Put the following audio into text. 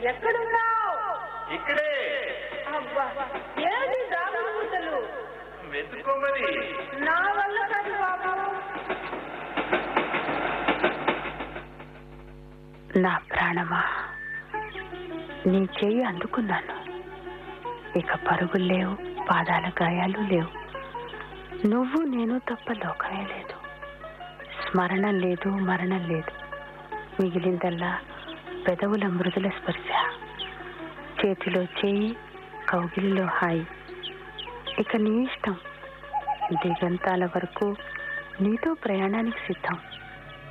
ఎక్కడున్నావు ఇక్కడే అబ్బా ఏది దాగుడు మూతలు వెతుక్కోమని నా వల్ల కాదు బాబు నా ప్రాణమా నీ చెయ్యి అందుకున్నాను ఇక పరుగులు లేవు పాదాల గాయాలు లేవు నువ్వు నేను తప్ప లోకమే లేదు స్మరణం లేదు మరణం లేదు మిగిలిందల్లా పెదవుల మృదుల స్పర్శ చేతిలో చేయి కౌగిలిలో హాయి ఇక నీ ఇష్టం దిగంతాల వరకు నీతో ప్రయాణానికి సిద్ధం